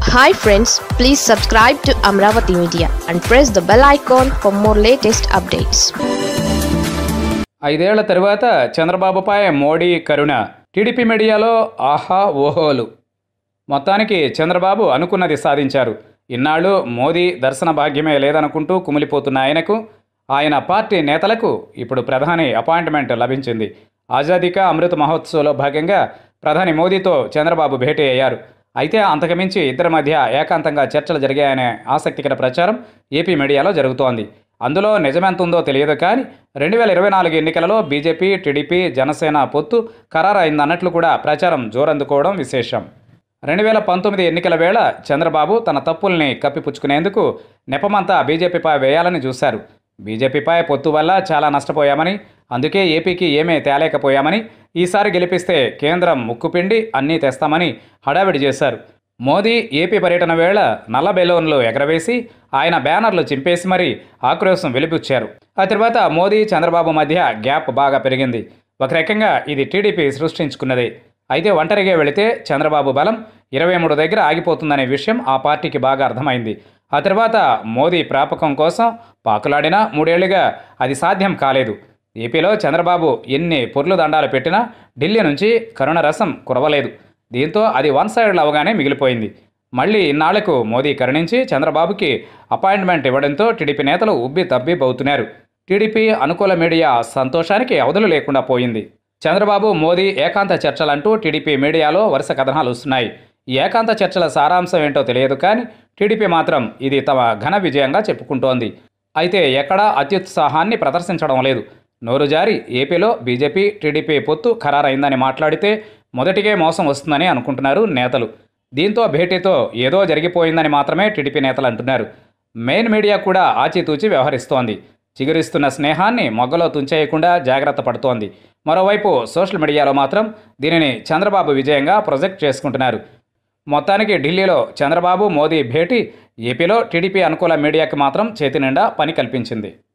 hi friends please subscribe to Amaravati media and press the bell icon for more latest updates ఐదేళ్ల తరువాత చంద్రబాబుపై మోడీ కరుణ TDP మీడియాలో ఆహా ఓహోలు మొత్తానికి చంద్రబాబు అనుకున్నది సాధించారు ఇన్నాళ్ళు మోదీ దర్శన భాగ్యమే లేదనుకుంటూ కుమిలిపోతున్న ఆయనకు ఆయన పార్టీ నేతలకు ఇప్పుడు ప్రధాని అపాయింట్మెంట్ లభించింది ఆజాదీ కా అమృత్ మహోత్సవ్లో భాగంగా ప్రధాని మోదీతో చంద్రబాబు భేటీ అయ్యారు అయితే అంతకుమించి ఇద్దరి మధ్య ఏకాంతంగా చర్చలు జరిగాయనే ఆసక్తికర ప్రచారం ఏపీ మీడియాలో జరుగుతోంది అందులో నిజమెంత ఉందో తెలియదు కానీ రెండు వేల ఇరవై నాలుగు ఎన్నికలలో బీజేపీ టీడీపీ జనసేన పొత్తు ఖరారైందన్నట్లు కూడా ప్రచారం జోరందుకోవడం విశేషం రెండు వేల పంతొమ్మిది ఎన్నికల వేళ చంద్రబాబు తన తప్పుల్ని కప్పిపుచ్చుకునేందుకు నెపమంతా బీజేపీపై వేయాలని చూశారు బీజేపీపై పొత్తు వల్ల చాలా నష్టపోయామని అందుకే ఏపీకి ఏమీ తేలేకపోయామని ఈసారి గెలిపిస్తే కేంద్రం ముక్కుపిండి అన్నీ తెస్తామని హడావిడి చేశారు మోదీ ఏపీ పర్యటన వేళ నల్ల బెలూన్లు ఎగరవేసి ఆయన బ్యానర్లు చింపేసి మరీ ఆక్రోశం వెలిపుచ్చారు ఆ తర్వాత మోదీ చంద్రబాబు మధ్య గ్యాప్ బాగా పెరిగింది ఒక రకంగా ఇది టీడీపీ సృష్టించుకున్నదే అయితే ఒంటరిగా వెళితే చంద్రబాబు బలం ఇరవై మూడు దగ్గర ఆగిపోతుందనే విషయం ఆ పార్టీకి బాగా అర్థమైంది ఆ తర్వాత మోదీ ప్రాపకం కోసం పాకులాడినా మూడేళ్లుగా అది సాధ్యం కాలేదు ఏపీలో చంద్రబాబు ఎన్ని పొర్లు దండాలు పెట్టినా ఢిల్లీ నుంచి కరుణ రసం కురవలేదు దీంతో అది వన్ సైడ్ అవగానే మిగిలిపోయింది మళ్ళీ ఇన్నాళ్లకు మోదీ కరుణించి చంద్రబాబుకి అపాయింట్మెంట్ ఇవ్వడంతో టీడీపీ నేతలు ఉబ్బి తబ్బిబ్బవుతున్నారు టీడీపీ అనుకూల మీడియా సంతోషానికి అవధులు లేకుండా పోయింది చంద్రబాబు మోదీ ఏకాంత చర్చలంటూ టీడీపీ మీడియాలో వరుస కథనాలు వస్తున్నాయి ఈ ఏకాంత చర్చల సారాంశం ఏంటో తెలియదు కానీ టీడీపీ మాత్రం ఇది తమ ఘన విజయంగా చెప్పుకుంటోంది అయితే ఎక్కడా అత్యుత్సాహాన్ని ప్రదర్శించడం లేదు నోరు జారి ఏపీలో బీజేపీ టీడీపీ పొత్తు ఖరారైందని మాట్లాడితే మొదటిగే మోసం వస్తుందని అనుకుంటున్నారు నేతలు దీంతో భేటీతో ఏదో జరిగిపోయిందని మాత్రమే టీడీపీ నేతలు అంటున్నారు మెయిన్ మీడియా కూడా ఆచితూచి వ్యవహరిస్తోంది చిగురిస్తున్న స్నేహాన్ని మొగ్గలో తుంచేయకుండా జాగ్రత్త పడుతోంది మరోవైపు సోషల్ మీడియాలో మాత్రం దీనిని చంద్రబాబు విజయంగా ప్రొజెక్ట్ చేసుకుంటున్నారు మొత్తానికి ఢిల్లీలో చంద్రబాబు మోదీ భేటీ ఏపీలో టీడీపీ అనుకూల మీడియాకి మాత్రం చేతి నిండా పని కల్పించింది